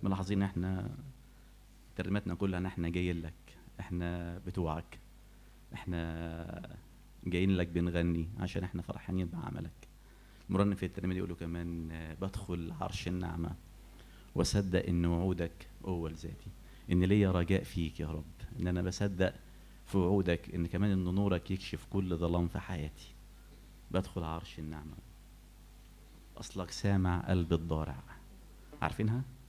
ملاحظين احنا ترنيمتنا كلها ان احنا جايين لك احنا بتوعك احنا جايين لك بنغني عشان احنا فرحانين بعملك المرنم في الترنيمه دي يقولوا كمان آه، بدخل عرش النعمه واصدق ان وعودك اول ذاتي ان ليا رجاء فيك يا رب ان انا بصدق في وعودك ان كمان ان نورك يكشف كل ظلام في حياتي بدخل عرش النعمه اصلك سامع قلب الضارع عارفينها